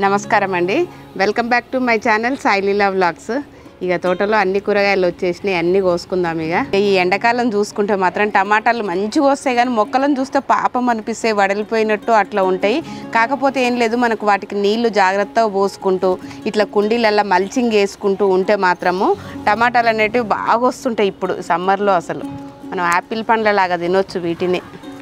నమస్కారం అండి welcome back to my channel Saileela vlogs ఇక తోటలో అన్ని కూరగాయలు వచ్చేసినాయి అన్ని కోసుకుందాం ఇక ఈ ఎండాకాలం చూసుకుంటే మాత్రం టమాటాలు మంచిగా వస్తాయి కానీ మొక్కలను చూస్తే పాపం అనిపిస్తే వడలిపోయినట్టు అట్లా ఉంటాయి కాకపోతే ఏం లేదు మనకు వాటికి నీళ్లు జాగ్రత్తగా పోసుకుంటూ ఇట్లా కుండీలల్లో మల్చింగ్ వేసుకుంటూ ఉంటే మాత్రము టమాటాలు అనేటివి బాగా వస్తుంటాయి ఇప్పుడు సమ్మర్లో అసలు మనం యాపిల్ పండ్లలాగా తినొచ్చు వీటిని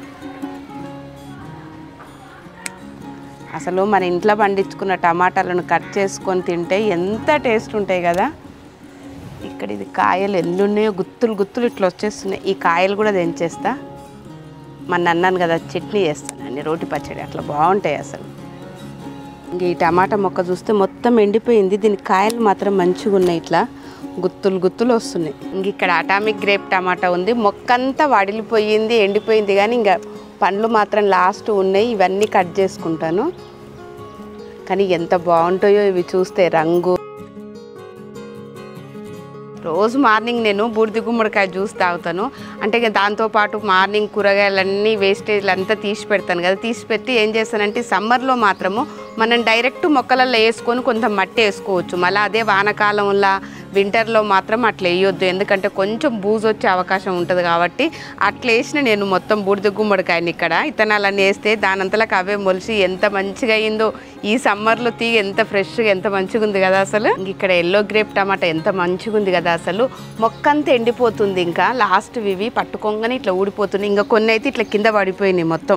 అసలు మన ఇంట్లో పండించుకున్న టమాటాలను కట్ చేసుకొని తింటే ఎంత టేస్ట్ ఉంటాయి కదా ఇక్కడ ఇది కాయలు ఎన్ని ఉన్నాయో గుత్తులు గుత్తులు ఇట్లా వచ్చేస్తున్నాయి ఈ కాయలు కూడా తెంచేస్తా మన అన్నాను కదా చట్నీ చేస్తాను అన్ని రోటి పచ్చడి అట్లా బాగుంటాయి అసలు ఇంక ఈ టమాటా మొక్క చూస్తే మొత్తం ఎండిపోయింది దీని కాయలు మాత్రం మంచిగా ఉన్నాయి ఇట్లా గుత్తులు గుత్తులు వస్తున్నాయి ఇంక ఇక్కడ అటామిక్ గ్రేప్ టమాటా ఉంది మొక్క అంతా వడిలిపోయింది ఎండిపోయింది కానీ ఇంకా పండ్లు మాత్రం లాస్ట్ ఉన్నాయి ఇవన్నీ కట్ చేసుకుంటాను కానీ ఎంత బాగుంటాయో ఇవి చూస్తే రంగు రోజు మార్నింగ్ నేను బూడిద గుమ్మడికాయ జ్యూస్ తాగుతాను అంటే ఇక దాంతోపాటు మార్నింగ్ కూరగాయలన్నీ వేస్టేజ్లు అంతా తీసి పెడతాను కదా తీసి పెట్టి ఏం చేస్తానంటే సమ్మర్లో మాత్రము మనం డైరెక్ట్ మొక్కలలో వేసుకొని కొంత మట్టి వేసుకోవచ్చు మళ్ళీ అదే వానకాలంలో వింటర్లో మాత్రం అట్లా వేయొద్దు ఎందుకంటే కొంచెం బూజు వచ్చే అవకాశం ఉంటుంది కాబట్టి అట్లా వేసిన నేను మొత్తం బూడిద గుమ్మడికాయని ఇక్కడ ఇత్తనాలన్నీ వేస్తే దానంతలకు అవే మొలిసి ఎంత మంచిగా అయిందో ఈ సమ్మర్లో తీగ ఎంత ఫ్రెష్గా ఎంత మంచిగా ఉంది కదా అసలు ఇంక ఇక్కడ ఎల్లో గ్రేప్ టమాటా ఎంత మంచిగా ఉంది కదా అసలు మొక్క అంతా ఎండిపోతుంది ఇంకా లాస్ట్ ఇవి పట్టుకోగానే ఇట్లా ఊడిపోతుంది ఇంకా కొన్ని అయితే ఇట్లా కింద పడిపోయినాయి మొత్తం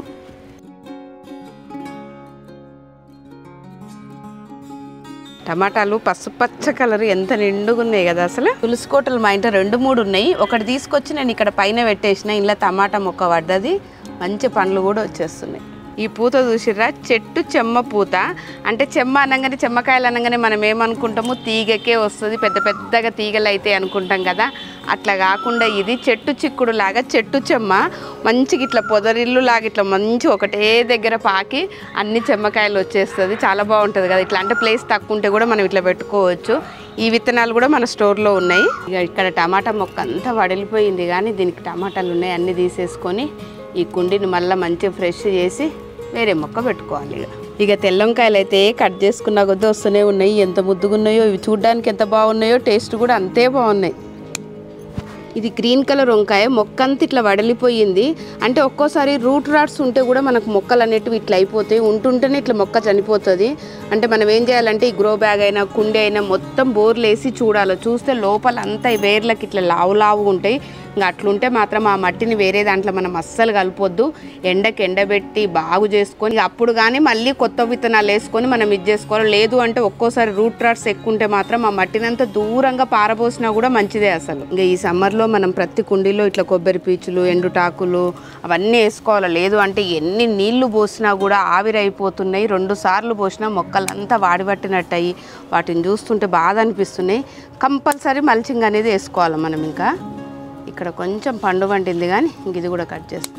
టమాటాలు పసుపచ్చ కలర్ ఎంత నిండుగా ఉన్నాయి కదా అసలు తులసి కోటలు మా ఇంట్లో రెండు మూడు ఉన్నాయి ఒకటి తీసుకొచ్చి నేను ఇక్కడ పైన పెట్టేసిన ఇలా టమాటా మొక్క పడ్డది మంచి పండ్లు కూడా వచ్చేస్తున్నాయి ఈ పూత చూసిర్రా చెట్టు చెమ్మ పూత అంటే చెమ్మ అనగానే చెమ్మకాయలు అనగానే మనం ఏమనుకుంటాము తీగకే వస్తుంది పెద్ద పెద్దగా తీగలు అయితే అనుకుంటాం కదా అట్లా కాకుండా ఇది చెట్టు చిక్కుడు లాగా చెట్టు చెమ్మ మంచిగా ఇట్లా పొదరిల్లు లాగా ఇట్లా మంచి ఒకటే దగ్గర పాకి అన్ని చెమ్మకాయలు వచ్చేస్తుంది చాలా బాగుంటుంది కదా ఇట్లా అంటే ప్లేస్ తక్కువ ఉంటే కూడా మనం ఇట్లా పెట్టుకోవచ్చు ఈ విత్తనాలు కూడా మన స్టోర్లో ఉన్నాయి ఇక ఇక్కడ టమాటా మొక్క అంతా వడిలిపోయింది కానీ దీనికి టమాటాలు ఉన్నాయి అన్నీ తీసేసుకొని ఈ కుండీని మళ్ళీ మంచిగా ఫ్రెష్ చేసి వేరే మొక్క పెట్టుకోవాలి ఇక ఇక తెల్లంకాయలు అయితే కట్ చేసుకున్న కొద్దీ వస్తూనే ఉన్నాయి ఎంత ముద్దుగా ఉన్నాయో ఇవి చూడడానికి ఎంత బాగున్నాయో టేస్ట్ కూడా అంతే బాగున్నాయి ఇది గ్రీన్ కలర్ వంకాయ మొక్క అంతా ఇట్లా వడలిపోయింది అంటే ఒక్కోసారి రూట్ రాట్స్ ఉంటే కూడా మనకు మొక్కలు అనేటివి ఇట్లా అయిపోతాయి ఉంటుంటేనే ఇట్లా మొక్క చనిపోతుంది అంటే మనం ఏం చేయాలంటే ఈ గ్రో బ్యాగ్ అయినా కుండి అయినా మొత్తం బోర్లు వేసి చూడాలి చూస్తే లోపల అంతా ఈ వేర్లకి ఇట్లా లావు లావు ఉంటాయి ఇంకా అట్లుంటే మాత్రం ఆ మట్టిని వేరే దాంట్లో మనం అస్సలు కలపొద్దు ఎండకి ఎండబెట్టి బాగు చేసుకొని ఇక అప్పుడు కానీ మళ్ళీ కొత్త విత్తనాలు వేసుకొని మనం ఇది చేసుకోవాలి లేదు అంటే ఒక్కోసారి రూట్ రాట్స్ ఎక్కువ ఉంటే మాత్రం ఆ మట్టిని అంతా దూరంగా పారబోసినా కూడా మంచిదే అసలు ఇంకా ఈ సమ్మర్లో మనం ప్రతి కుండీలో ఇట్లా కొబ్బరి పీచులు ఎండుటాకులు అవన్నీ వేసుకోవాలి లేదు అంటే ఎన్ని నీళ్లు పోసినా కూడా ఆవిరైపోతున్నాయి రెండు సార్లు పోసినా మొక్కలంతా వాడిపట్టినట్టు అయ్యి వాటిని చూస్తుంటే బాధ అనిపిస్తున్నాయి కంపల్సరీ మల్చింగ్ అనేది వేసుకోవాలి మనం ఇంకా ఇక్కడ కొంచెం పండు వండింది కానీ ఇంక ఇది కూడా కట్ చేస్తాం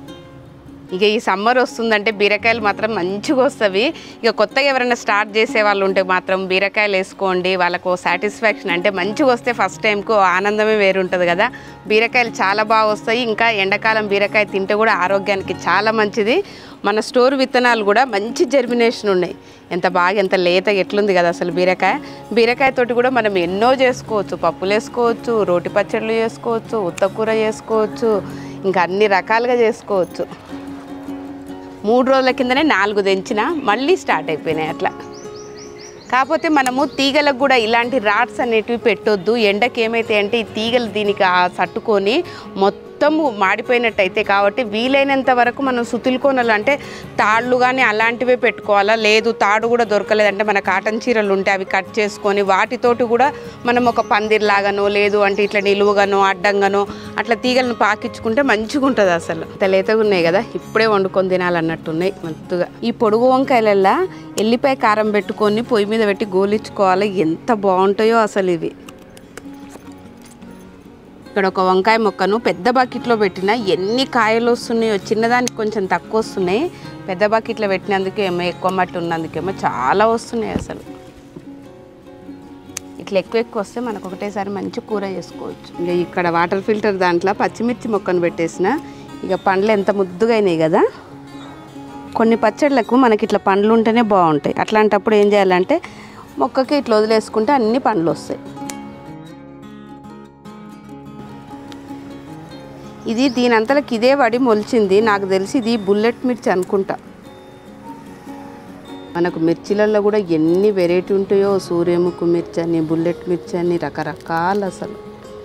ఇక ఈ సమ్మర్ వస్తుందంటే బీరకాయలు మాత్రం మంచిగా వస్తాయి ఇక కొత్తగా ఎవరైనా స్టార్ట్ చేసే వాళ్ళు ఉంటే మాత్రం బీరకాయలు వేసుకోండి వాళ్ళకు సాటిస్ఫాక్షన్ అంటే మంచిగా వస్తే ఫస్ట్ టైంకు ఆనందమే వేరు ఉంటుంది కదా బీరకాయలు చాలా బాగా వస్తాయి ఇంకా ఎండాకాలం బీరకాయ తింటే కూడా ఆరోగ్యానికి చాలా మంచిది మన స్టోర్ విత్తనాలు కూడా మంచి జర్మినేషన్ ఉన్నాయి ఎంత బాగా ఎంత లేతగా ఎట్లుంది కదా అసలు బీరకాయ బీరకాయ తోటి కూడా మనం ఎన్నో చేసుకోవచ్చు పప్పులు వేసుకోవచ్చు రోటి పచ్చళ్ళు చేసుకోవచ్చు ఉత్తకూర చేసుకోవచ్చు ఇంకా అన్ని రకాలుగా చేసుకోవచ్చు మూడు రోజుల కిందనే నాలుగు తెంచిన మళ్ళీ స్టార్ట్ అయిపోయినాయి అట్లా కాకపోతే మనము తీగలకు కూడా ఇలాంటి రాట్స్ అనేటివి పెట్టొద్దు ఎండకి ఏమైతే అంటే ఈ తీగలు దీనికి ఆ సట్టుకొని మొత్తం మాడిపోయినట్టయితే కాబట్టి వీలైనంత వరకు మనం సుతులుకోనలు అంటే తాళ్ళు కానీ అలాంటివే పెట్టుకోవాలా లేదు తాడు కూడా దొరకలేదంటే మన కాటన్ చీరలు ఉంటే అవి కట్ చేసుకొని వాటితోటి కూడా మనం ఒక పందిర్లాగానో లేదు అంటే ఇట్లా నిలువుగానో అడ్డంగానో అట్లా తీగలను పాకించుకుంటే మంచిగా ఉంటుంది అసలు ఇంత లేతగా ఉన్నాయి కదా ఇప్పుడే వండుకొని తినాలన్నట్టున్నాయి మత్తుగా ఈ పొడుగు వంకాయలల్లా ఎల్లిపాయ కారం పెట్టుకొని పొయ్యి మీద పెట్టి గోలించుకోవాలి ఎంత బాగుంటాయో అసలు ఇవి ఇక్కడ ఒక వంకాయ మొక్కను పెద్ద బకెట్లో పెట్టిన ఎన్ని కాయలు వస్తున్నాయో చిన్నదానికి కొంచెం తక్కువ వస్తున్నాయి పెద్ద బకెట్లో పెట్టినందుకు ఏమో ఎక్కువ మట్టి ఉన్నందుకేమో చాలా వస్తున్నాయి అసలు ఇట్లా ఎక్కువ ఎక్కువ వస్తే మనకు ఒకటేసారి మంచి కూర చేసుకోవచ్చు ఇంకా ఇక్కడ వాటర్ ఫిల్టర్ దాంట్లో పచ్చిమిర్చి మొక్కను పెట్టేసిన ఇక పండ్లు ఎంత ముద్దుగా అయినాయి కదా కొన్ని పచ్చళ్ళకు మనకి ఇట్లా పండ్లు ఉంటేనే బాగుంటాయి అట్లాంటప్పుడు ఏం చేయాలంటే మొక్కకి ఇట్లా వదిలేసుకుంటే అన్ని పండ్లు వస్తాయి ఇది దీని అంతలకి ఇదే పడి మొలిచింది నాకు తెలిసి ఇది బుల్లెట్ మిర్చి అనుకుంటా మనకు మిర్చిలలో కూడా ఎన్ని వెరైటీ ఉంటాయో సూర్యముఖి మిర్చి అని బుల్లెట్ మిర్చి అని రకరకాలు అసలు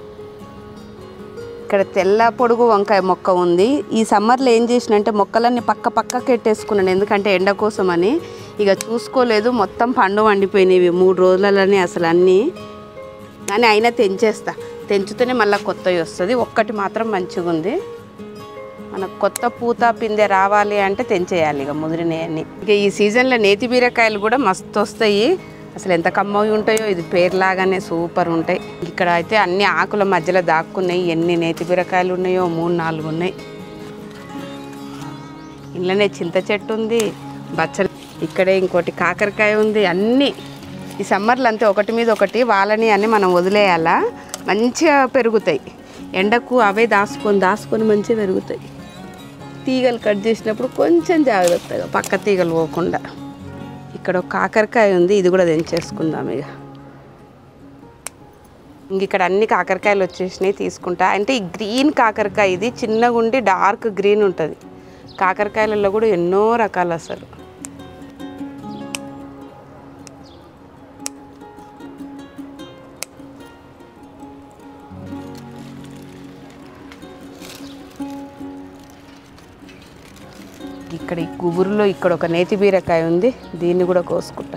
ఇక్కడ తెల్ల పొడుగు వంకాయ మొక్క ఉంది ఈ సమ్మర్లో ఏం చేసిన అంటే మొక్కలన్నీ పక్క పక్కకి పెట్టేసుకున్నాను ఎందుకంటే ఎండ కోసం అని ఇక చూసుకోలేదు మొత్తం పండు వండిపోయినాయి మూడు రోజులలోనే అసలు అన్నీ కానీ అయినా తెంచేస్తా తెంచుతూనే మళ్ళీ కొత్తవి వస్తుంది ఒక్కటి మాత్రం మంచిగా ఉంది మనకు కొత్త పూత పిందె రావాలి అంటే తెంచేయాలి ఇక ముదిరినాయన్ని ఇక ఈ సీజన్లో నేతి బీరకాయలు కూడా మస్తు వస్తాయి అసలు ఎంత కమ్మవి ఉంటాయో ఇది పేరులాగానే సూపర్ ఉంటాయి ఇక్కడ అయితే అన్ని ఆకుల మధ్యలో దాక్కున్నాయి ఎన్ని నేతి బీరకాయలు ఉన్నాయో మూడు నాలుగు ఉన్నాయి ఇంట్లోనే చింత చెట్టు ఉంది బచ్చలు ఇక్కడే ఇంకోటి కాకరకాయ ఉంది అన్నీ ఈ సమ్మర్లో అంతే ఒకటి మీద ఒకటి వాళ్ళని అన్ని మనం వదిలేయాలా మంచిగా పెరుగుతాయి ఎండకు అవే దాచుకొని దాచుకొని మంచిగా పెరుగుతాయి తీగలు కట్ చేసినప్పుడు కొంచెం జాగ్రత్తగా పక్క తీగలు పోకుండా ఇక్కడ ఒక కాకరకాయ ఉంది ఇది కూడా తెంచేసుకుందాం ఇక ఇంక ఇక్కడ అన్ని కాకరకాయలు వచ్చేసినాయి తీసుకుంటా అంటే ఈ గ్రీన్ కాకరకాయ ఇది చిన్నగా ఉండి డార్క్ గ్రీన్ ఉంటుంది కాకరకాయలలో కూడా ఎన్నో రకాలు అసలు ఇక్కడ ఈ గుబురులో ఇక్కడ ఒక నేతి బీరకాయ ఉంది దీన్ని కూడా కోసుకుంటా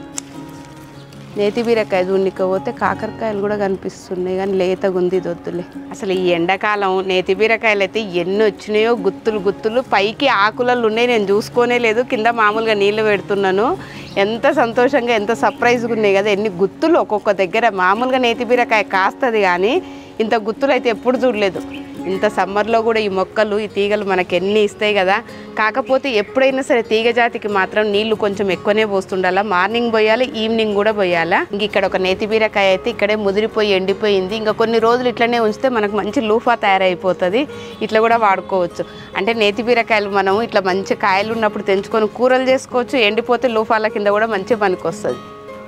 నేతి బీరకాయ దున్నికపోతే కాకరకాయలు కూడా కనిపిస్తున్నాయి కానీ లేతగా ఉంది ఇది వద్దులే అసలు ఈ ఎండాకాలం నేతి బీరకాయలు అయితే ఎన్ని వచ్చినాయో గుత్తులు గుత్తులు పైకి ఆకులలో ఉన్నాయి నేను చూసుకోనే లేదు కింద మామూలుగా నీళ్ళు పెడుతున్నాను ఎంత సంతోషంగా ఎంత సర్ప్రైజ్గా ఉన్నాయి కదా ఎన్ని గుత్తులు ఒక్కొక్క దగ్గర మామూలుగా నేతి బీరకాయ కాస్తుంది కానీ ఇంత గుత్తులు అయితే ఎప్పుడు చూడలేదు ఇంత సమ్మర్లో కూడా ఈ మొక్కలు ఈ తీగలు మనకి ఎన్ని ఇస్తాయి కదా కాకపోతే ఎప్పుడైనా సరే తీగ జాతికి మాత్రం నీళ్లు కొంచెం ఎక్కువనే పోస్తుండాలా మార్నింగ్ పోయాలి ఈవినింగ్ కూడా పోయాలా ఇంక ఇక్కడ ఒక నేతి బీరకాయ అయితే ఇక్కడే ముదిరిపోయి ఎండిపోయింది ఇంకా కొన్ని రోజులు ఇట్లనే ఉంచితే మనకు మంచి లూఫా తయారైపోతుంది ఇట్లా కూడా వాడుకోవచ్చు అంటే నేతి బీరకాయలు మనం ఇట్లా మంచి కాయలు ఉన్నప్పుడు తెంచుకొని కూరలు చేసుకోవచ్చు ఎండిపోతే లూఫాల కింద కూడా మంచి పనికి వస్తుంది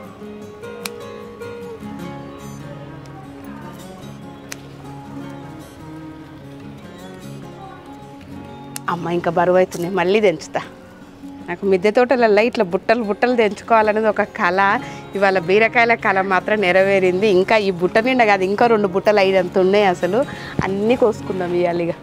అమ్మ ఇంకా బరువు అవుతున్నాయి మళ్ళీ తెంచుతా నాకు మిద్దె తోటలలో ఇట్లా బుట్టలు బుట్టలు తెంచుకోవాలనేది ఒక కళ ఇవాళ బీరకాయల కళ మాత్రం నెరవేరింది ఇంకా ఈ బుట్ట నిండా కాదు ఇంకా రెండు బుట్టలు ఐదంత ఉన్నాయి అసలు అన్నీ కోసుకుందాం ఇవాళ ఇక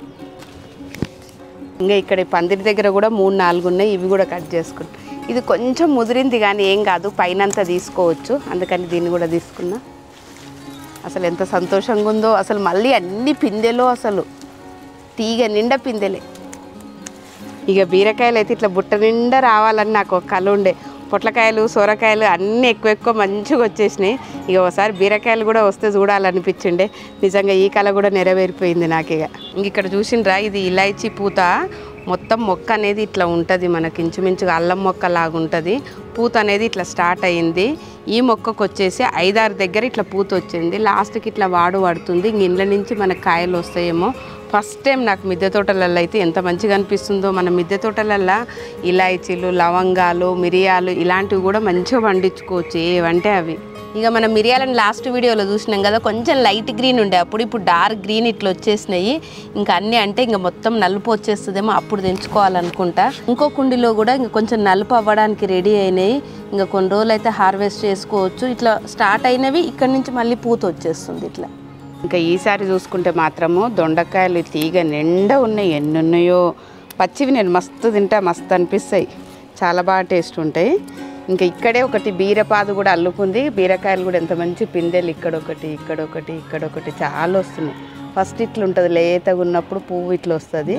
ఇంకా ఇక్కడ ఈ పందిరి దగ్గర కూడా మూడు నాలుగు ఉన్నాయి ఇవి కూడా కట్ చేసుకుంటాం ఇది కొంచెం ముదిరింది కానీ ఏం కాదు పైనంతా తీసుకోవచ్చు అందుకని దీన్ని కూడా తీసుకున్నా అసలు ఎంత సంతోషంగా ఉందో అసలు మళ్ళీ అన్ని పిందెలో అసలు తీగ నిండా పిందెలే ఇక బీరకాయలు అయితే ఇట్లా బుట్ట నిండా రావాలని నాకు ఒక కళ ఉండే పొట్లకాయలు సొరకాయలు అన్నీ ఎక్కువ ఎక్కువ మంచిగా వచ్చేసినాయి ఇక ఒకసారి బీరకాయలు కూడా వస్తే చూడాలనిపించిండే నిజంగా ఈ కళ కూడా నెరవేరిపోయింది నాకు ఇక ఇంక ఇక్కడ చూసిండ్రా ఇది ఇలాచీ పూత మొత్తం మొక్క అనేది ఇట్లా ఉంటుంది మనకి ఇంచుమించుగా అల్లం మొక్క లాగా ఉంటుంది పూత అనేది ఇట్లా స్టార్ట్ అయ్యింది ఈ మొక్కకు వచ్చేసి ఐదారు దగ్గర ఇట్లా పూత వచ్చింది లాస్ట్కి ఇట్లా వాడు పడుతుంది ఇంక ఇండ్ల నుంచి మనకు కాయలు వస్తాయేమో ఫస్ట్ టైం నాకు మిద్దె తోటలలో అయితే ఎంత మంచిగా అనిపిస్తుందో మన మిద్దె తోటలల్లో ఇలాచీలు లవంగాలు మిరియాలు ఇలాంటివి కూడా మంచిగా పండించుకోవచ్చు ఏవంటే అవి ఇక మనం మిరియాలను లాస్ట్ వీడియోలో చూసినాం కదా కొంచెం లైట్ గ్రీన్ ఉండే అప్పుడు ఇప్పుడు డార్క్ గ్రీన్ ఇట్లా వచ్చేసినాయి ఇంకా అన్నీ అంటే ఇంకా మొత్తం నలుపు వచ్చేస్తుందేమో అప్పుడు తెంచుకోవాలనుకుంటా ఇంకో కుండీలో కూడా ఇంకా కొంచెం నలుపు అవ్వడానికి రెడీ అయినాయి ఇంకా కొన్ని రోజులు అయితే హార్వెస్ట్ చేసుకోవచ్చు ఇట్లా స్టార్ట్ అయినవి ఇక్కడ నుంచి మళ్ళీ పూత వచ్చేస్తుంది ఇట్లా ఇంకా ఈసారి చూసుకుంటే మాత్రము దొండకాయలు తీగ నిండా ఉన్నాయి ఎన్ని ఉన్నాయో పచ్చివి నేను మస్తు తింటా మస్తు అనిపిస్తాయి చాలా బాగా టేస్ట్ ఉంటాయి ఇంకా ఇక్కడే ఒకటి బీరపాదు కూడా అల్లుకుంది బీరకాయలు కూడా ఎంత మంచి పిందెలు ఇక్కడ ఒకటి ఇక్కడ ఒకటి ఇక్కడ ఒకటి చాలా వస్తున్నాయి ఫస్ట్ ఇట్లా ఉంటుంది లేతగా ఉన్నప్పుడు పువ్వు ఇట్లా వస్తుంది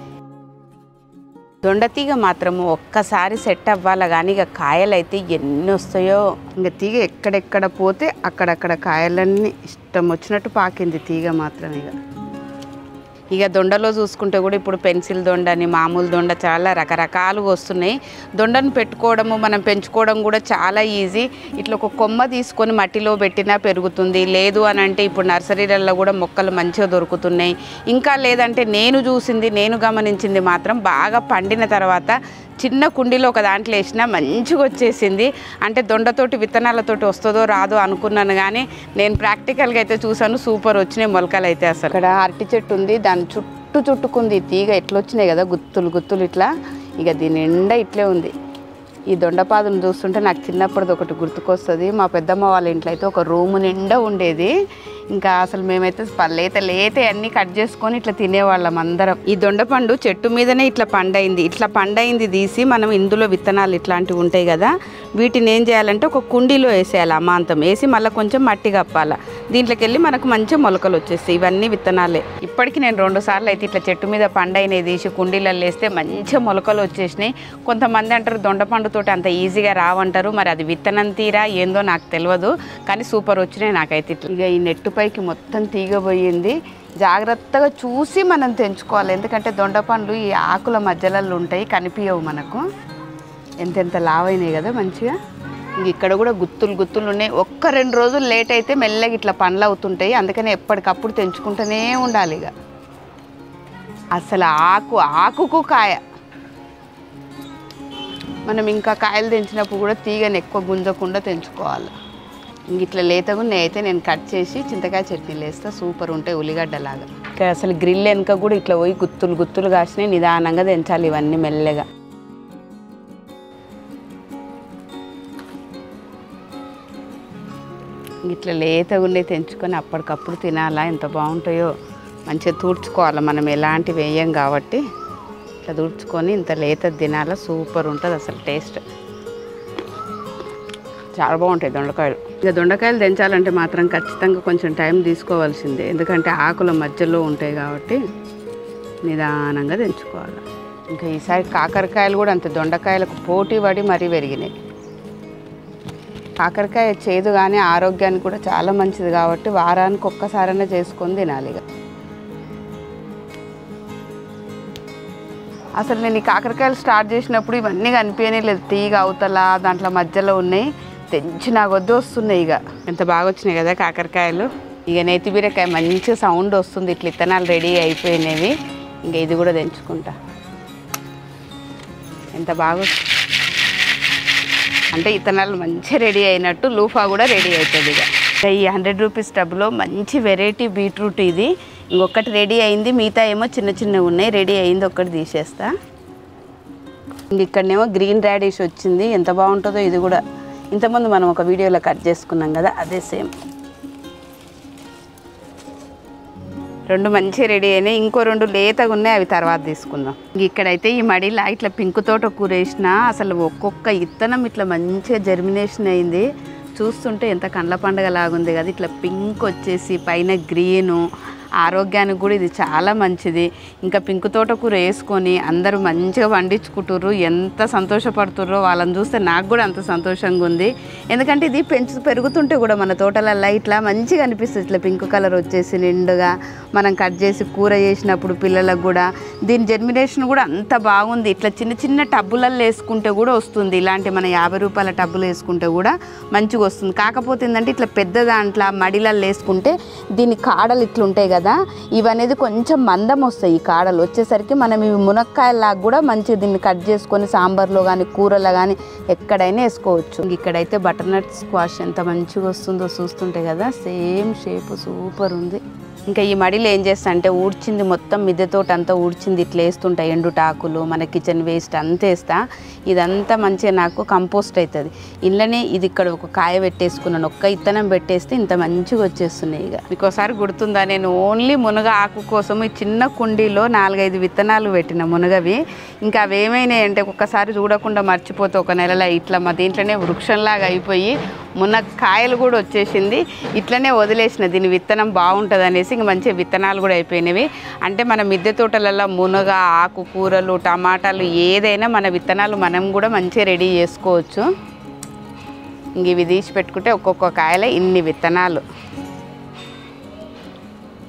దొండతీగ మాత్రము ఒక్కసారి సెట్ అవ్వాలి కానీ ఇక కాయలు అయితే ఎన్ని వస్తాయో ఇంకా తీగ ఎక్కడెక్కడ పోతే అక్కడక్కడ కాయలన్నీ ఇష్టం వచ్చినట్టు పాకింది తీగ మాత్రం ఇక ఇక దొండలో చూసుకుంటే కూడా ఇప్పుడు పెన్సిల్ దొండ అని మామూలు దొండ చాలా రకరకాలుగా వస్తున్నాయి దొండను పెట్టుకోవడము మనం పెంచుకోవడం కూడా చాలా ఈజీ ఇట్లా ఒక కొమ్మ తీసుకొని మట్టిలో పెట్టినా పెరుగుతుంది లేదు అని అంటే ఇప్పుడు నర్సరీలలో కూడా మొక్కలు మంచిగా దొరుకుతున్నాయి ఇంకా లేదంటే నేను చూసింది నేను గమనించింది మాత్రం బాగా పండిన తర్వాత చిన్న కుండీలో ఒక దాంట్లో వేసినా మంచిగా వచ్చేసింది అంటే దొండతోటి విత్తనాలతోటి వస్తుందో రాదో అనుకున్నాను కానీ నేను ప్రాక్టికల్గా అయితే చూసాను సూపర్ వచ్చినాయి మొలకలు అయితే అసలు ఇక్కడ అరటి చెట్టు ఉంది దాని చుట్టూ చుట్టుకుంది ఈ తీగ ఎట్లా వచ్చినాయి కదా గుత్తులు గుత్తులు ఇట్లా ఇక దీని నిండా ఇట్లే ఉంది ఈ దొండపాదును చూస్తుంటే నాకు చిన్నప్పటిది ఒకటి గుర్తుకొస్తుంది మా పెద్దమ్మ వాళ్ళ ఇంట్లో అయితే ఒక రూము నిండా ఉండేది ఇంకా అసలు మేమైతే ప- లేత లేత అన్నీ కట్ చేసుకొని ఇట్లా తినేవాళ్ళం అందరం ఈ దొండపండు చెట్టు మీదనే ఇట్లా పండైంది ఇట్లా పండైంది తీసి మనం ఇందులో విత్తనాలు ఇట్లాంటివి ఉంటాయి కదా వీటిని ఏం చేయాలంటే ఒక కుండీలో వేసేయాలి అమాంతం వేసి మళ్ళీ కొంచెం మట్టి కప్పాలి దీంట్లోకి వెళ్ళి మనకు మంచి మొలకలు వచ్చేస్తాయి ఇవన్నీ విత్తనాలే ఇప్పటికి నేను రెండు సార్లు అయితే ఇట్లా చెట్టు మీద పండైనవి తీసి కుండీలలో వేస్తే మంచి మొలకలు వచ్చేసినాయి కొంతమంది అంటారు దొండపండుతోటి అంత ఈజీగా రావంటారు మరి అది విత్తనం తీరా ఏందో నాకు తెలియదు కానీ సూపర్ వచ్చినాయి నాకైతే ఇట్లా ఇక ఈ నెట్టు పైకి మొత్తం తీగబోయింది జాగ్రత్తగా చూసి మనం తెంచుకోవాలి ఎందుకంటే దొండపండ్లు ఈ ఆకుల మధ్యలలో ఉంటాయి కనిపించవు మనకు ఎంతెంత లావైనాయి కదా మంచిగా ఇంక ఇక్కడ కూడా గుత్తులు గుత్తులు ఉన్నాయి ఒక్క రెండు రోజులు లేట్ అయితే మెల్లగా ఇట్లా పండ్లు అవుతుంటాయి అందుకని ఎప్పటికప్పుడు తెంచుకుంటూనే ఉండాలి ఇక అసలు ఆకు ఆకుకు కాయ మనం ఇంకా కాయలు తెంచినప్పుడు కూడా తీగని ఎక్కువ గుంజకుండా తెంచుకోవాలి ఇంక ఇట్లా లేతగా ఉన్నాయి అయితే నేను కట్ చేసి చింతకాయ చట్నీలు వేస్తా సూపర్ ఉంటాయి ఉల్లిగడ్డలాగా ఇంకా అసలు గ్రిల్ వెనుక కూడా ఇట్లా పోయి గుత్తులు గుత్తులు కాసినాయి నిదానంగా తెంచాలి ఇవన్నీ మెల్లగా ఇట్లా లేతగా ఉండే తెంచుకొని అప్పటికప్పుడు తినాలా ఎంత బాగుంటాయో మంచిగా తూడ్చుకోవాలి మనం ఎలాంటివి వేయం కాబట్టి ఇట్లా తుడుచుకొని ఇంత లేత తినాలా సూపర్ ఉంటుంది అసలు టేస్ట్ చాలా బాగుంటాయి దొండకాయలు ఇక దొండకాయలు తెంచాలంటే మాత్రం ఖచ్చితంగా కొంచెం టైం తీసుకోవాల్సిందే ఎందుకంటే ఆకుల మధ్యలో ఉంటాయి కాబట్టి నిదానంగా తెంచుకోవాలి ఇంకా ఈసారి కాకరకాయలు కూడా అంత దొండకాయలకు పోటీ పడి మరీ పెరిగినాయి కాకరకాయ చేదు కానీ ఆరోగ్యానికి కూడా చాలా మంచిది కాబట్టి వారానికి ఒక్కసారైనా చేసుకొని తినాలి ఇక అసలు నేను ఈ కాకరకాయలు స్టార్ట్ చేసినప్పుడు ఇవన్నీ కనిపించనే లేదు తీగ అవతల దాంట్లో మధ్యలో ఉన్నాయి తెంచి నా కొద్ది వస్తున్నాయి ఇక ఎంత బాగా వచ్చినాయి కదా కాకరకాయలు ఇక నేతి బీరకాయ మంచి సౌండ్ వస్తుంది ఇట్లా ఇత్తనాలు రెడీ అయిపోయినవి ఇంక ఇది కూడా తెంచుకుంటా ఎంత బాగా వస్తుంది. అంటే ఇత్తనాలు మంచిగా రెడీ అయినట్టు లూఫా కూడా రెడీ అవుతుంది ఇక ఇంకా ఈ హండ్రెడ్ రూపీస్ టబ్లో మంచి వెరైటీ బీట్రూట్ ఇది ఇంకొకటి రెడీ అయింది మిగతా ఏమో చిన్న చిన్నవి ఉన్నాయి రెడీ అయింది ఒక్కటి తీసేస్తా ఇంక ఇక్కడనేమో గ్రీన్ రాడిష్ వచ్చింది ఎంత బాగుంటుందో ఇది కూడా ఇంతకుముందు మనం ఒక వీడియోలో కట్ చేసుకున్నాం కదా అదే సేమ్ రెండు మంచిగా రెడీ అయినాయి ఇంకో రెండు లేతగా ఉన్నాయి అవి తర్వాత తీసుకుందాం ఇంక ఇక్కడైతే ఈ మడిలా ఇట్లా పింక్ తోట కూరేసిన అసలు ఒక్కొక్క ఇత్తనం ఇట్లా మంచిగా జర్మినేషన్ అయింది చూస్తుంటే ఎంత కండ్ల పండగ లాగుంది కదా ఇట్లా పింక్ వచ్చేసి పైన గ్రీను ఆరోగ్యానికి కూడా ఇది చాలా మంచిది ఇంకా పింక్ తోటకూర వేసుకొని అందరూ మంచిగా వండించుకుంటుర్రు ఎంత సంతోషపడుతుర్రో వాళ్ళని చూస్తే నాకు కూడా అంత సంతోషంగా ఉంది ఎందుకంటే ఇది పెంచు పెరుగుతుంటే కూడా మన తోటలల్లో ఇట్లా మంచిగా అనిపిస్తుంది ఇట్లా పింక్ కలర్ వచ్చేసి నిండుగా మనం కట్ చేసి కూర చేసినప్పుడు పిల్లలకు కూడా దీని జర్మినేషన్ కూడా అంత బాగుంది ఇట్లా చిన్న చిన్న టబ్బులలో వేసుకుంటే కూడా వస్తుంది ఇలాంటి మన యాభై రూపాయల టబ్బులు వేసుకుంటే కూడా మంచిగా వస్తుంది కాకపోతే ఏంటంటే ఇట్లా పెద్ద దాంట్లో మడిలలో వేసుకుంటే దీని కాడలు ఇట్లా ఉంటాయి కదా ఇవనేది కొంచెం మందం వస్తాయి ఈ కాడలు వచ్చేసరికి మనం ఇవి మునక్కాయలాగా కూడా మంచిగా దీన్ని కట్ చేసుకొని సాంబార్లో కానీ కూరలో కానీ ఎక్కడైనా వేసుకోవచ్చు ఇంక ఇక్కడైతే బటర్నట్ స్క్వాష్ ఎంత మంచిగా వస్తుందో చూస్తుంటే కదా సేమ్ షేప్ సూపర్ ఉంది ఇంకా ఈ మడిలో ఏం చేస్తా అంటే ఊడ్చింది మొత్తం మిద్దెతోటి అంతా ఊడ్చింది ఇట్లా వేస్తుంటా ఎండుటాకులు మన కిచెన్ వేస్ట్ అంతా వేస్తా ఇదంతా మంచిగా నాకు కంపోస్ట్ అవుతుంది ఇంట్లోనే ఇది ఇక్కడ ఒక కాయ పెట్టేసుకున్నాను ఒక్క ఇత్తనం పెట్టేస్తే ఇంత మంచిగా వచ్చేస్తున్నాయి ఇక మీకు ఒకసారి గుర్తుందా నేను ఓన్లీ మునగ ఆకు కోసం ఈ చిన్న కుండీలో నాలుగైదు విత్తనాలు పెట్టిన మునగవి ఇంకా అవి ఏమైనాయి అంటే ఒక్కసారి చూడకుండా మర్చిపోతే ఒక నెలలో ఇట్లా మా దీంట్లోనే వృక్షంలాగా అయిపోయి మునగ కాయలు కూడా వచ్చేసింది ఇట్లనే వదిలేసిన దీని విత్తనం బాగుంటుంది అనేసి ఇంక మంచిగా విత్తనాలు కూడా అయిపోయినవి అంటే మన మిద్దె తోటలలో మునగ ఆకుకూరలు టమాటాలు ఏదైనా మన విత్తనాలు మనం కూడా మంచిగా రెడీ చేసుకోవచ్చు ఇంక ఇవి తీసి పెట్టుకుంటే ఒక్కొక్క కాయలే ఇన్ని విత్తనాలు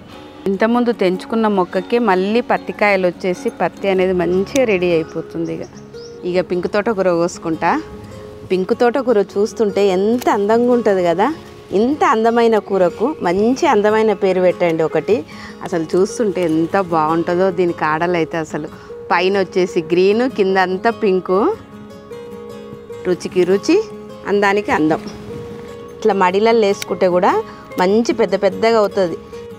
ఇంతకుముందు తెంచుకున్న మొక్కకి మళ్ళీ పత్తికాయలు వచ్చేసి పత్తి అనేది మంచిగా రెడీ అయిపోతుంది ఇక ఇక పింక్ తోటకూర కోసుకుంటా పింక్ తోటకూర చూస్తుంటే ఎంత అందంగా ఉంటుంది కదా ఇంత అందమైన కూరకు మంచి అందమైన పేరు పెట్టండి ఒకటి అసలు చూస్తుంటే ఎంత బాగుంటుందో దీని కాడలు అయితే అసలు పైన వచ్చేసి గ్రీన్ కింద అంతా పింకు రుచికి రుచి అందానికి అందం ఇట్లా మడిలల్లో వేసుకుంటే కూడా మంచి పెద్ద పెద్దగా అవుతుంది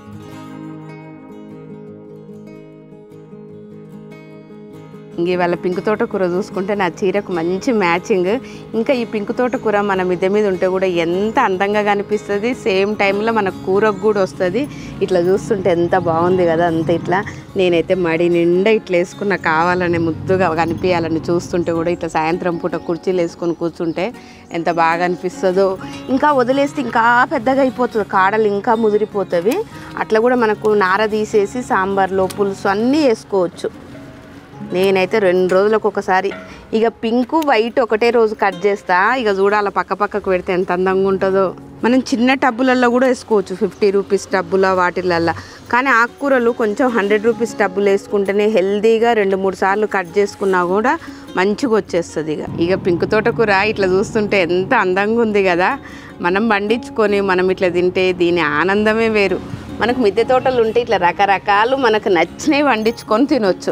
ఇంక ఇవాళ పింక్ తోట కూర చూసుకుంటే నా చీరకు మంచి మ్యాచింగ్ ఇంకా ఈ పింక్ తోట కూర మన మిద్దె మీద ఉంటే కూడా ఎంత అందంగా కనిపిస్తుంది సేమ్ టైంలో మన కూరకు కూడా వస్తుంది ఇట్లా చూస్తుంటే ఎంత బాగుంది కదా అంత ఇట్లా నేనైతే మడి నిండా ఇట్లా వేసుకున్న కావాలని ముద్దుగా కనిపించాలని చూస్తుంటే కూడా ఇట్లా సాయంత్రం పూట కుర్చీలు వేసుకొని కూర్చుంటే ఎంత బాగా అనిపిస్తుందో ఇంకా వదిలేస్తే ఇంకా పెద్దగా అయిపోతుంది కాడలు ఇంకా ముదిరిపోతుంది అట్లా కూడా మనకు నార తీసేసి సాంబార్లో పులుసు అన్నీ వేసుకోవచ్చు నేనైతే రెండు రోజులకు ఒకసారి ఇక పింక్ వైట్ ఒకటే రోజు కట్ చేస్తా ఇక చూడాల పక్క పక్కకు పెడితే ఎంత అందంగా ఉంటుందో మనం చిన్న టబ్బులలో కూడా వేసుకోవచ్చు ఫిఫ్టీ రూపీస్ టబ్బుల వాటిలల్లో కానీ ఆకుకూరలు కొంచెం హండ్రెడ్ రూపీస్ టబ్బులు వేసుకుంటేనే హెల్తీగా రెండు మూడు సార్లు కట్ చేసుకున్నా కూడా మంచిగా వచ్చేస్తుంది ఇక ఇక పింక్ తోటకూర ఇట్లా చూస్తుంటే ఎంత అందంగా ఉంది కదా మనం పండించుకొని మనం ఇట్లా తింటే దీని ఆనందమే వేరు మనకు మిద్దె తోటలు ఉంటే ఇట్లా రకరకాలు మనకు నచ్చినవి వండించుకొని తినొచ్చు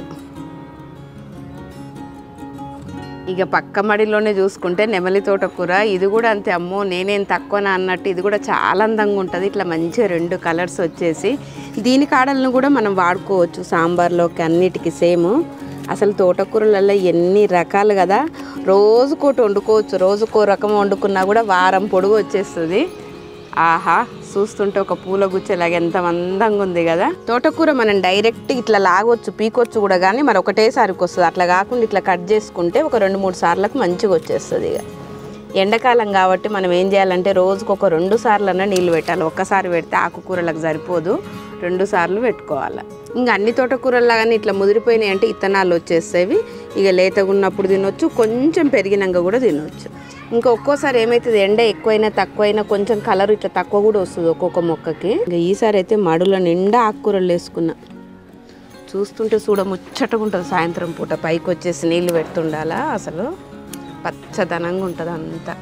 ఇక పక్క మడిలోనే చూసుకుంటే నెమలి తోటకూర ఇది కూడా అంతే అమ్మో నేనేం తక్కువనా అన్నట్టు ఇది కూడా చాలా అందంగా ఉంటుంది ఇట్లా మంచిగా రెండు కలర్స్ వచ్చేసి దీని కాడలను కూడా మనం వాడుకోవచ్చు సాంబార్లోకి అన్నిటికీ సేమ్ అసలు తోటకూరలలో ఎన్ని రకాలు కదా రోజుకోటి వండుకోవచ్చు రోజుకో రకం వండుకున్నా కూడా వారం పొడుగు వచ్చేస్తుంది ఆహా చూస్తుంటే ఒక పూల గుచ్చేలాగా ఎంత అందంగా ఉంది కదా తోటకూర మనం డైరెక్ట్ ఇట్లా లాగొచ్చు పీకొచ్చు కూడా కానీ మరి ఒకటేసారికి వస్తుంది అట్లా కాకుండా ఇట్లా కట్ చేసుకుంటే ఒక రెండు మూడు సార్లకు మంచిగా వచ్చేస్తుంది ఇక ఎండాకాలం కాబట్టి మనం ఏం చేయాలంటే రోజుకు ఒక రెండు సార్లన్నా నీళ్ళు పెట్టాలి ఒక్కసారి పెడితే ఆకుకూరలకు సరిపోదు రెండు సార్లు పెట్టుకోవాలి ఇంకా అన్ని తోటకూరలాగానే ఇట్లా ముదిరిపోయినాయి అంటే ఇత్తనాలు వచ్చేసేవి ఇక లేతగా ఉన్నప్పుడు తినొచ్చు కొంచెం పెరిగినాక కూడా తినొచ్చు ఇంకా ఒక్కోసారి ఏమవుతుంది ఎండ ఎక్కువైనా తక్కువైనా కొంచెం కలర్ ఇట్లా తక్కువ కూడా వస్తుంది ఒక్కొక్క మొక్కకి ఇంకా ఈసారి అయితే మడుల నిండా ఆకుకూరలు వేసుకున్నా చూస్తుంటే చూడ ముచ్చటగా ఉంటుంది సాయంత్రం పూట పైకి వచ్చేసి నీళ్ళు పెడుతుండాలా అసలు పచ్చదనంగా ఉంటుంది అంతా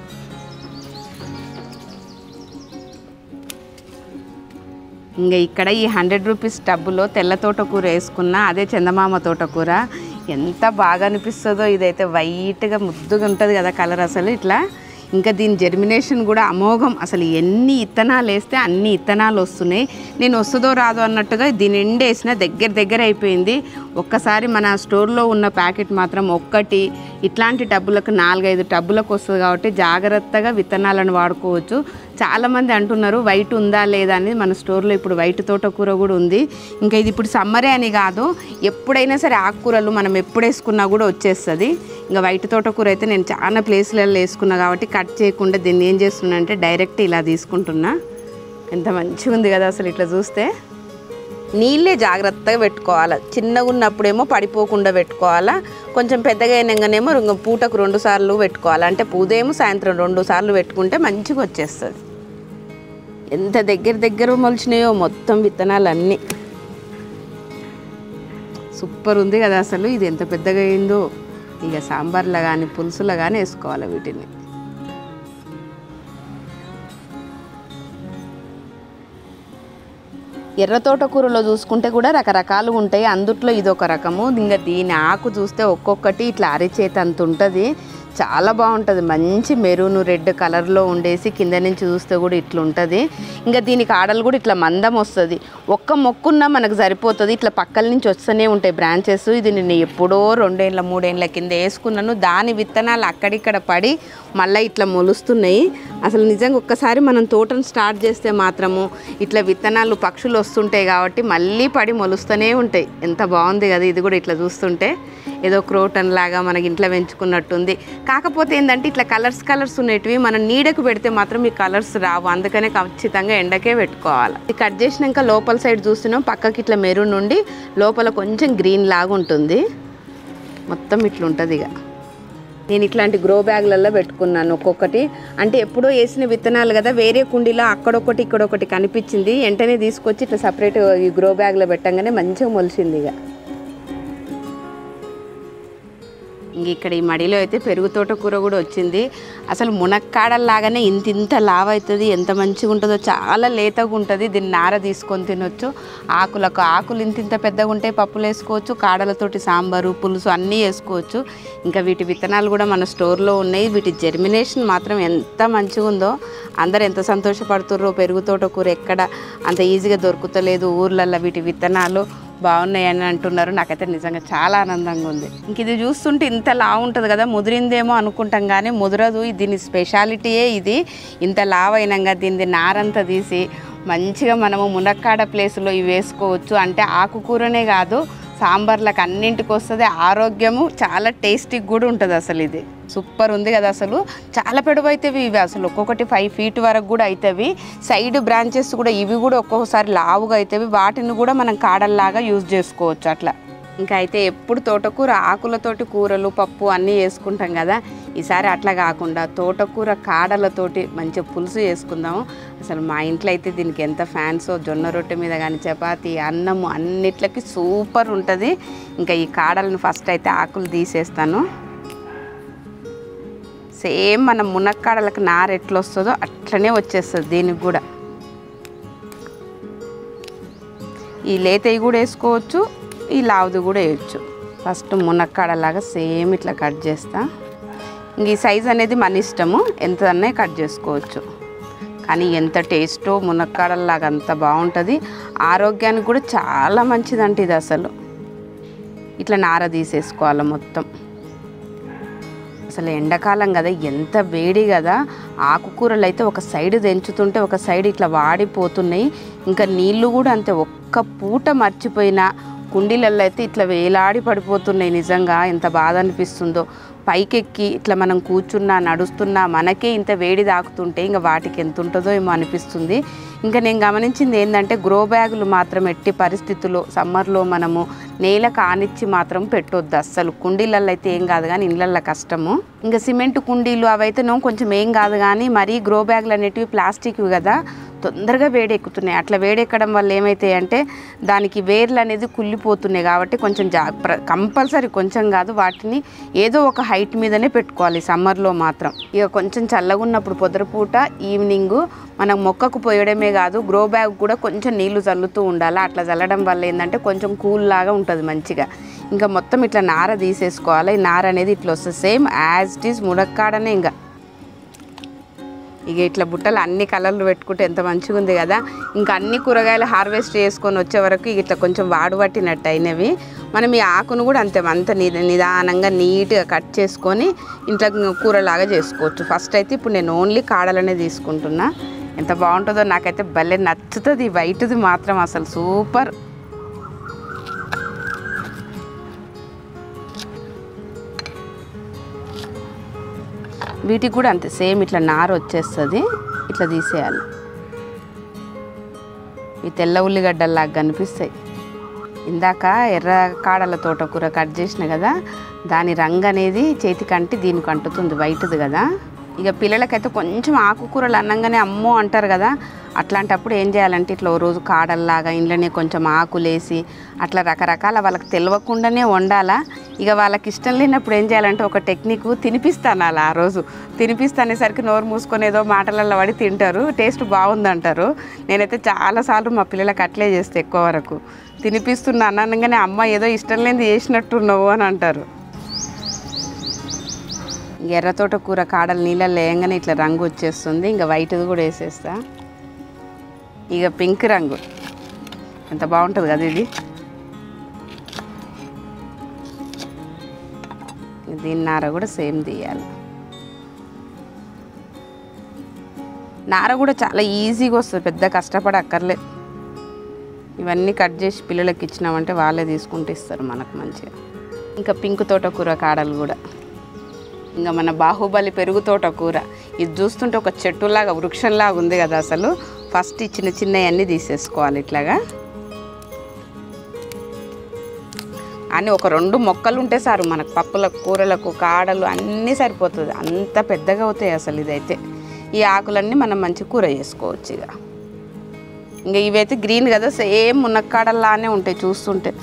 ఇంకా ఇక్కడ ఈ హండ్రెడ్ రూపీస్ టబ్బులో తెల్ల తోటకూర వేసుకున్న అదే చందమామ తోటకూర ఎంత బాగా అనిపిస్తుందో ఇదైతే వైట్గా ముద్దుగా ఉంటుంది కదా కలర్ అసలు ఇట్లా ఇంకా దీని జర్మినేషన్ కూడా అమోఘం అసలు ఎన్ని ఇత్తనాలు వేస్తే అన్ని ఇత్తనాలు వస్తున్నాయి నేను వస్తుందో రాదో అన్నట్టుగా దీని నిండా వేసిన దగ్గర దగ్గర అయిపోయింది ఒక్కసారి మన స్టోర్లో ఉన్న ప్యాకెట్ మాత్రం ఒక్కటి ఇట్లాంటి టబ్బులకు నాలుగైదు టబ్బులకు వస్తుంది కాబట్టి జాగ్రత్తగా విత్తనాలను వాడుకోవచ్చు చాలామంది అంటున్నారు వైట్ ఉందా లేదా అనేది మన స్టోర్లో ఇప్పుడు వైట్ తోటకూర కూడా ఉంది ఇంకా ఇది ఇప్పుడు సమ్మరే అని కాదు ఎప్పుడైనా సరే ఆకుకూరలు మనం ఎప్పుడు వేసుకున్నా కూడా వచ్చేస్తుంది ఇంకా వైట్ తోటకూర అయితే నేను చాలా ప్లేస్లలో వేసుకున్నా కాబట్టి కట్ చేయకుండా దీన్ని ఏం చేస్తున్నా అంటే డైరెక్ట్ ఇలా తీసుకుంటున్నా ఎంత మంచిగా ఉంది కదా అసలు ఇట్లా చూస్తే నీళ్ళే జాగ్రత్తగా పెట్టుకోవాలి చిన్నగా ఉన్నప్పుడేమో పడిపోకుండా పెట్టుకోవాలా కొంచెం పెద్దగా అయినాకనేమో ఇంక పూటకు రెండు సార్లు పెట్టుకోవాలి అంటే పూదేమో సాయంత్రం రెండు సార్లు పెట్టుకుంటే మంచిగా వచ్చేస్తుంది ఎంత దగ్గర దగ్గర మొలిచినాయో మొత్తం విత్తనాలు అన్నీ సూపర్ ఉంది కదా అసలు ఇది ఎంత పెద్దగా అయిందో ఇక సాంబార్లో కానీ పులుసులో కానీ వేసుకోవాలి వీటిని ఎర్ర తోటకూరలో చూసుకుంటే కూడా రకరకాలు ఉంటాయి అందుట్లో ఇది ఒక రకము ఇంకా దీని ఆకు చూస్తే ఒక్కొక్కటి ఇట్లా అరిచేత అంత ఉంటుంది చాలా బాగుంటుంది మంచి మెరూన్ రెడ్ కలర్లో ఉండేసి కింద నుంచి చూస్తే కూడా ఇట్లా ఉంటుంది ఇంకా దీనికి ఆడలు కూడా ఇట్లా మందం వస్తుంది ఒక్క మొక్కున్నా మనకు సరిపోతుంది ఇట్లా పక్కల నుంచి వస్తూనే ఉంటాయి బ్రాంచెస్ ఇది నేను ఎప్పుడో రెండేళ్ళ మూడేళ్ళ కింద వేసుకున్నాను దాని విత్తనాలు అక్కడిక్కడ పడి మళ్ళీ ఇట్లా మొలుస్తున్నాయి అసలు నిజంగా ఒక్కసారి మనం తోటను స్టార్ట్ చేస్తే మాత్రము ఇట్లా విత్తనాలు పక్షులు వస్తుంటాయి కాబట్టి మళ్ళీ పడి మొలుస్తూనే ఉంటాయి ఎంత బాగుంది కదా ఇది కూడా ఇట్లా చూస్తుంటే ఏదో క్రోటన్ లాగా మనకి ఇంట్లో పెంచుకున్నట్టుంది కాకపోతే ఏంటంటే ఇట్లా కలర్స్ కలర్స్ ఉన్నటివి మనం నీడకు పెడితే మాత్రం ఈ కలర్స్ రావు అందుకనే ఖచ్చితంగా ఎండకే పెట్టుకోవాలి ఇది కట్ చేసినాక లోపల సైడ్ చూస్తున్నాం పక్కకి ఇట్లా మెరూన్ నుండి లోపల కొంచెం గ్రీన్ లాగా ఉంటుంది మొత్తం ఇట్లా ఉంటుంది ఇక నేను ఇట్లాంటి గ్రో బ్యాగ్లలో పెట్టుకున్నాను ఒక్కొక్కటి అంటే ఎప్పుడో వేసిన విత్తనాలు కదా వేరే కుండీలో అక్కడొకటి ఇక్కడొకటి కనిపించింది వెంటనే తీసుకొచ్చి ఇట్లా సపరేట్ ఈ గ్రో బ్యాగ్లో పెట్టంగానే మంచిగా మొలిచింది ఇక ఇంక ఇక్కడ ఈ మడిలో అయితే పెరుగు తోటకూర కూడా వచ్చింది అసలు మునక్కాడల్లాగానే ఇంత ఇంత లావ్ అవుతుంది ఎంత మంచిగా ఉంటుందో చాలా లేతగా ఉంటుంది దీన్ని నార తీసుకొని తినొచ్చు ఆకులకు ఆకులు ఇంత ఇంత పెద్దగా ఉంటాయి పప్పులు వేసుకోవచ్చు కాడలతోటి సాంబారు పులుసు అన్నీ వేసుకోవచ్చు ఇంకా వీటి విత్తనాలు కూడా మన స్టోర్లో ఉన్నాయి వీటి జెర్మినేషన్ మాత్రం ఎంత మంచిగా ఉందో అందరు ఎంత సంతోషపడుతుర్రో పెరుగు తోటకూర ఎక్కడ అంత ఈజీగా దొరుకుతలేదు ఊర్లల్లో వీటి విత్తనాలు బాగున్నాయని అంటున్నారు నాకైతే నిజంగా చాలా ఆనందంగా ఉంది ఇంక ఇది చూస్తుంటే ఇంత లావు ఉంటుంది కదా ముదిరిందేమో అనుకుంటాం కానీ ముదరదు దీని స్పెషాలిటీయే ఇది ఇంత లావ్ అయినాక దీన్ని నారంతా తీసి మంచిగా మనము మునక్కాడ ప్లేస్లో ఇవి వేసుకోవచ్చు అంటే ఆకుకూరనే కాదు సాంబార్లకు అన్నింటికి వస్తుంది ఆరోగ్యము చాలా టేస్టీగా కూడా ఉంటుంది అసలు ఇది సూపర్ ఉంది కదా అసలు చాలా పెడువు అవుతాయి ఇవి అసలు ఒక్కొక్కటి ఫైవ్ ఫీట్ వరకు కూడా అవుతాయి సైడ్ బ్రాంచెస్ కూడా ఇవి కూడా ఒక్కొక్కసారి లావుగా అవుతాయి వాటిని కూడా మనం కాడల్లాగా యూజ్ చేసుకోవచ్చు అట్లా ఇంకా అయితే ఎప్పుడు తోటకూర ఆకులతోటి కూరలు పప్పు అన్నీ వేసుకుంటాం కదా ఈసారి అట్లా కాకుండా తోటకూర కాడలతోటి మంచిగా పులుసు చేసుకుందాము అసలు మా ఇంట్లో అయితే దీనికి ఎంత ఫ్యాన్సో జొన్న రొట్టె మీద కానీ చపాతి అన్నము అన్నిట్లకి సూపర్ ఉంటుంది ఇంకా ఈ కాడలను ఫస్ట్ అయితే ఆకులు తీసేస్తాను సేమ్ మన మునక్కాడలకు నార ఎట్లా వస్తుందో అట్లనే వచ్చేస్తుంది దీనికి కూడా ఈ లేతవి కూడా వేసుకోవచ్చు ఈ లావుది కూడా వేయచ్చు ఫస్ట్ మునక్కాడలాగా సేమ్ ఇట్లా కట్ చేస్తా ఇంక ఈ సైజ్ అనేది మన ఇష్టము ఎంత అన్నా కట్ చేసుకోవచ్చు కానీ ఎంత టేస్టో మునక్కాడలాగా అంత బాగుంటుంది ఆరోగ్యానికి కూడా చాలా మంచిదంట ఇది అసలు ఇట్లా నార తీసేసుకోవాలి మొత్తం అసలు ఎండాకాలం కదా ఎంత వేడి కదా ఆకుకూరలు అయితే ఒక సైడ్ తెంచుతుంటే ఒక సైడ్ ఇట్లా వాడిపోతున్నాయి ఇంకా నీళ్లు కూడా అంతే ఒక్క పూట మర్చిపోయినా కుండీలలో అయితే ఇట్లా వేలాడి పడిపోతున్నాయి నిజంగా ఎంత బాధ అనిపిస్తుందో పైకెక్కి ఇట్లా మనం కూర్చున్నా నడుస్తున్నా మనకే ఇంత వేడి తాకుతుంటే ఇంకా వాటికి ఎంత ఉంటుందో ఏమో అనిపిస్తుంది ఇంకా నేను గమనించింది ఏంటంటే గ్రో బ్యాగులు మాత్రం ఎట్టి పరిస్థితుల్లో సమ్మర్లో మనము నేల కానిచ్చి మాత్రం పెట్టొద్దు అస్సలు కుండీలలో అయితే ఏం కాదు కానీ ఇళ్ళల్లో కష్టము ఇంకా సిమెంట్ కుండీలు అవైతేనో కొంచెం ఏం కాదు కానీ మరీ గ్రో బ్యాగులు అనేటివి ప్లాస్టిక్వి కదా తొందరగా వేడెక్కుతున్నాయి అట్లా వేడెక్కడం వల్ల ఏమైతాయి అంటే దానికి వేర్లు అనేది కుళ్ళిపోతున్నాయి కాబట్టి కొంచెం జా కంపల్సరీ కొంచెం కాదు వాటిని ఏదో ఒక హైట్ మీదనే పెట్టుకోవాలి సమ్మర్లో మాత్రం ఇక కొంచెం చల్లగా ఉన్నప్పుడు పొద్దుపూట ఈవినింగ్ మనం మొక్కకు పోయడమే కాదు గ్రో బ్యాగ్ కూడా కొంచెం నీళ్లు చల్లుతూ ఉండాలి అట్లా చల్లడం వల్ల ఏంటంటే కొంచెం కూల్ లాగా ఉంటుంది మంచిగా ఇంకా మొత్తం ఇట్లా నార తీసేసుకోవాలి ఈ నార అనేది ఇట్లా వస్తుంది సేమ్ యాజ్ ఇట్ ఈస్ ముడక్కాడనే ఇంకా ఇక ఇట్లా బుట్టలు అన్ని కలర్లు పెట్టుకుంటే ఎంత మంచిగా ఉంది కదా ఇంకా అన్ని కూరగాయలు హార్వెస్ట్ చేసుకొని వచ్చే వరకు ఇక ఇట్లా కొంచెం వాడు పట్టినట్టు అయినవి మనం ఈ ఆకును కూడా అంతే అంత నిద- నిదానంగా నీట్గా కట్ చేసుకొని ఇంట్లో కూరలాగా చేసుకోవచ్చు ఫస్ట్ అయితే ఇప్పుడు నేను ఓన్లీ కాడలనే తీసుకుంటున్నా ఎంత బాగుంటుందో నాకైతే భలే నచ్చుతుంది ఈ వైట్ది మాత్రం అసలు సూపర్ వీటికి కూడా అంతే సేమ్ ఇట్లా నార వచ్చేస్తుంది ఇట్లా తీసేయాలి ఈ తెల్ల ఉల్లిగడ్డల్లాగా కనిపిస్తాయి ఇందాక ఎర్ర కాడల తోటకూర కట్ చేసిన కదా దాని రంగు అనేది చేతికి అంటి దీనికి అంటుతుంది వైట్ది కదా ఇక పిల్లలకైతే కొంచెం ఆకుకూరలు అన్నంగానే అమ్మో అంటారు కదా అట్లాంటప్పుడు ఏం చేయాలంటే ఇట్లా ఓ రోజు కాడల్లాగా ఇంట్లోనే కొంచెం ఆకులేసి అట్లా రకరకాల వాళ్ళకి తెలియకుండానే వండాలా ఇక వాళ్ళకి ఇష్టం లేనప్పుడు ఏం చేయాలంటే ఒక టెక్నిక్ తినిపిస్తాను అలా ఆ రోజు తినిపిస్తానేసరికి నోరు మూసుకొని ఏదో మాటలలో పడి తింటారు టేస్ట్ బాగుందంటారు నేనైతే చాలాసార్లు మా పిల్లలకి అట్లే చేస్తే ఎక్కువ వరకు తినిపిస్తున్నా అనగానే అమ్మ ఏదో ఇష్టం లేనిది చేసినట్టున్నావు అని అంటారు ఇంక ఎర్రతోట కూర కాడలు నీళ్ళల్లో వేయంగానే ఇట్లా రంగు వచ్చేస్తుంది ఇంకా వైట్ది కూడా వేసేస్తా ఇక పింక్ రంగు ఎంత బాగుంటుంది కదా ఇది దీని నార కూడా సేమ్ తీయాలి నార కూడా చాలా ఈజీగా వస్తుంది పెద్ద కష్టపడి అక్కర్లే ఇవన్నీ కట్ చేసి పిల్లలకి ఇచ్చినామంటే వాళ్ళే తీసుకుంటూ ఇస్తారు మనకు మంచిగా ఇంకా పింక్ తోట కూర కాడలు కూడా ఇంకా మన బాహుబలి పెరుగు తోట కూర ఇది చూస్తుంటే ఒక చెట్టులాగా వృక్షంలాగా ఉంది కదా అసలు ఫస్ట్ ఈ చిన్న చిన్నవన్నీ తీసేసుకోవాలి ఇట్లాగా అని ఒక రెండు మొక్కలు ఉంటే సారు మనకు పప్పులకు కూరలకు కాడలు అన్నీ సరిపోతుంది అంత పెద్దగా అవుతాయి అసలు ఇదైతే ఈ ఆకులన్నీ మనం మంచి కూర చేసుకోవచ్చు ఇక ఇంకా ఇవైతే గ్రీన్ కదా సేమ్ మునక్కాడల్లానే ఉంటాయి చూస్తుంటే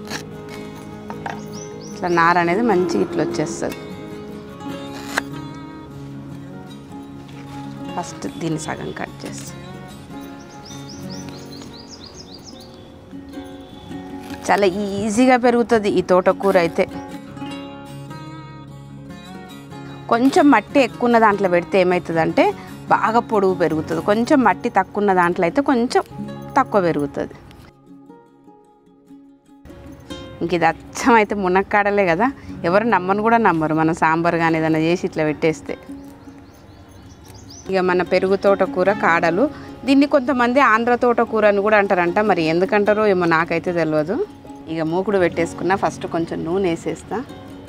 ఇట్లా నార అనేది మంచిగా ఇట్లా వచ్చేస్తుంది ఫస్ట్ దీన్ని సగం కట్ చేసి చాలా ఈజీగా పెరుగుతుంది ఈ తోటకూర అయితే కొంచెం మట్టి ఎక్కువ ఉన్న దాంట్లో పెడితే ఏమవుతుందంటే బాగా పొడుగు పెరుగుతుంది కొంచెం మట్టి తక్కువ ఉన్న దాంట్లో అయితే కొంచెం తక్కువ పెరుగుతుంది ఇంక ఇది అచ్చం అయితే మునక్కాడలే కదా ఎవరు నమ్మను కూడా నమ్మరు మనం సాంబార్ కానీ ఏదైనా చేసి ఇట్లా పెట్టేస్తే ఇక మన పెరుగు తోటకూర కాడలు దీన్ని కొంతమంది ఆంధ్ర తోటకూర అని కూడా అంటారంట మరి ఎందుకంటారో ఏమో నాకైతే తెలియదు ఇక మూకుడు పెట్టేసుకున్నా ఫస్ట్ కొంచెం నూనె వేసేస్తా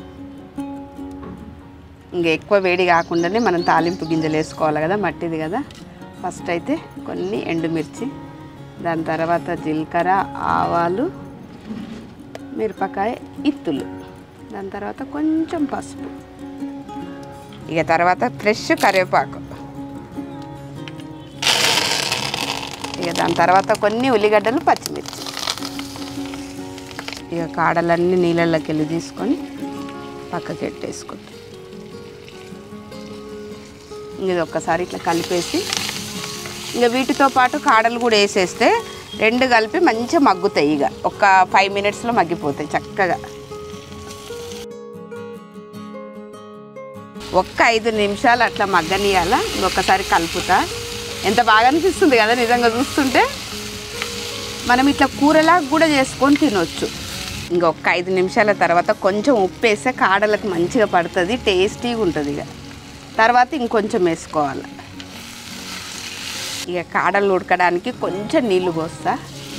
ఇంకా ఎక్కువ వేడి కాకుండానే మనం తాలింపు గింజలు వేసుకోవాలి కదా మట్టిది కదా ఫస్ట్ అయితే కొన్ని ఎండుమిర్చి దాని తర్వాత జీలకర్ర ఆవాలు మిరపకాయ ఇత్తులు దాని తర్వాత కొంచెం పసుపు ఇక తర్వాత ఫ్రెష్ కరివేపాకు ఇక దాని తర్వాత కొన్ని ఉల్లిగడ్డలు పచ్చిమిర్చి ఇక కాడలన్నీ నీళ్ళలోకి వెళ్ళి తీసుకొని పక్కకి పెట్టేసుకుంటాం ఇది ఒక్కసారి ఇట్లా కలిపేసి ఇంకా వీటితో పాటు కాడలు కూడా వేసేస్తే రెండు కలిపి మంచిగా మగ్గుతాయి ఇక ఒక ఫైవ్ మినిట్స్లో మగ్గిపోతాయి చక్కగా ఒక్క ఐదు నిమిషాలు అట్లా మగ్గనియాల ఇంకొకసారి కలుపుతా ఎంత బాగా అనిపిస్తుంది కదా నిజంగా చూస్తుంటే మనం ఇట్లా కూరలాగా కూడా చేసుకొని తినొచ్చు ఇంకొక ఐదు నిమిషాల తర్వాత కొంచెం ఉప్పు వేస్తే కాడలకు మంచిగా పడుతుంది టేస్టీగా ఉంటుంది ఇక తర్వాత ఇంకొంచెం వేసుకోవాలి ఇక కాడలు ఉడకడానికి కొంచెం నీళ్లు పోస్తా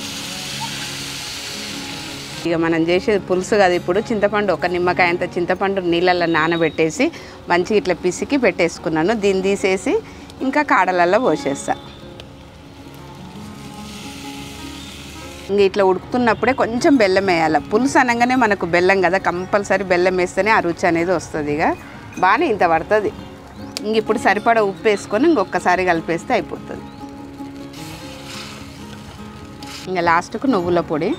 ఇక మనం చేసేది పులుసు కదా ఇప్పుడు చింతపండు ఒక నిమ్మకాయ అంత చింతపండు నీళ్ళల్లో నానబెట్టేసి మంచిగా ఇట్లా పిసికి పెట్టేసుకున్నాను దీన్ని తీసేసి ఇంకా కాడలల్లో పోసేస్తా ఇంక ఇట్లా ఉడుకుతున్నప్పుడే కొంచెం బెల్లం వేయాలి పులుసు అనగానే మనకు బెల్లం కదా కంపల్సరీ బెల్లం వేస్తేనే ఆ రుచి అనేది వస్తుంది ఇక బాగానే ఇంత పడుతుంది ఇంక ఇప్పుడు సరిపడా ఉప్పు వేసుకొని ఇంకొకసారి కలిపేస్తే అయిపోతుంది ఇంకా లాస్ట్కు నువ్వుల పొడి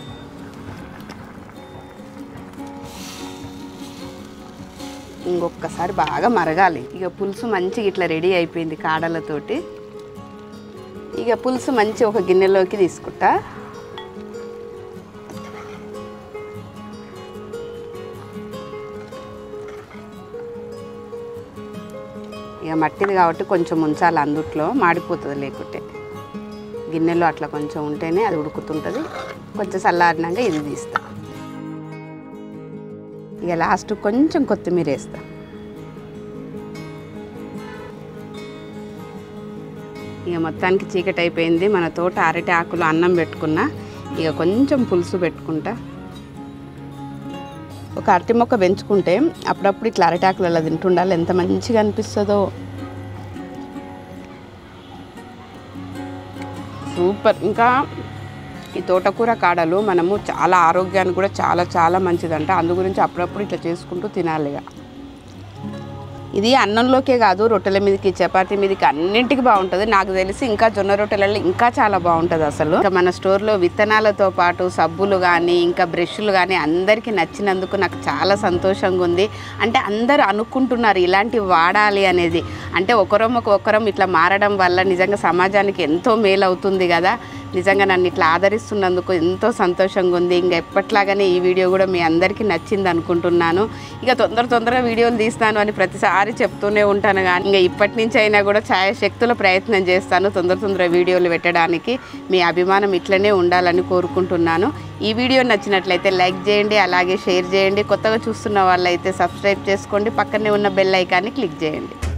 ఇంకొకసారి బాగా మరగాలి ఇక పులుసు మంచిగా ఇట్లా రెడీ అయిపోయింది కాడలతోటి ఇక పులుసు మంచి ఒక గిన్నెలోకి తీసుకుంటా ఇక మట్టిది కాబట్టి కొంచెం ఉంచాలి అందుట్లో మాడిపోతుంది లేకుంటే గిన్నెలో అట్లా కొంచెం ఉంటేనే అది ఉడుకుతుంటుంది కొంచెం చల్లారినాక ఇది తీస్తా ఇక లాస్ట్ కొంచెం కొత్తిమీర వేస్తా ఇక మొత్తానికి చీకటి అయిపోయింది మన తోట అరటి ఆకులు అన్నం పెట్టుకున్నా ఇక కొంచెం పులుసు పెట్టుకుంటా ఒక అరటి మొక్క పెంచుకుంటే అప్పుడప్పుడు ఇట్లా అరటాకులు అలా తింటుండాలి ఎంత మంచిగా అనిపిస్తుందో సూపర్ ఇంకా ఈ తోటకూర కాడలు మనము చాలా ఆరోగ్యానికి కూడా చాలా చాలా మంచిదంట అందు గురించి అప్పుడప్పుడు ఇట్లా చేసుకుంటూ తినాలి ఇక ఇది అన్నంలోకే కాదు రొట్టెల మీదకి చపాతీ మీదకి అన్నింటికి బాగుంటుంది నాకు తెలిసి ఇంకా జొన్న రొట్టెలలో ఇంకా చాలా బాగుంటుంది అసలు ఇంకా మన స్టోర్లో విత్తనాలతో పాటు సబ్బులు కానీ ఇంకా బ్రష్లు కానీ అందరికీ నచ్చినందుకు నాకు చాలా సంతోషంగా ఉంది అంటే అందరూ అనుకుంటున్నారు ఇలాంటివి వాడాలి అనేది అంటే ఒకరం ఒక ఒకరం ఇట్లా మారడం వల్ల నిజంగా సమాజానికి ఎంతో మేలు అవుతుంది కదా నిజంగా నన్ను ఇట్లా ఆదరిస్తున్నందుకు ఎంతో సంతోషంగా ఉంది ఇంకా ఎప్పట్లాగానే ఈ వీడియో కూడా మీ అందరికీ నచ్చింది అనుకుంటున్నాను ఇక తొందర తొందరగా వీడియోలు తీస్తాను అని ప్రతిసారి చెప్తూనే ఉంటాను కానీ ఇంకా ఇప్పటి నుంచి అయినా కూడా ఛాయ శక్తుల ప్రయత్నం చేస్తాను తొందర తొందర వీడియోలు పెట్టడానికి మీ అభిమానం ఇట్లనే ఉండాలని కోరుకుంటున్నాను ఈ వీడియో నచ్చినట్లయితే లైక్ చేయండి అలాగే షేర్ చేయండి కొత్తగా చూస్తున్న వాళ్ళైతే సబ్స్క్రైబ్ చేసుకోండి పక్కనే ఉన్న బెల్ ఐకాన్ని క్లిక్ చేయండి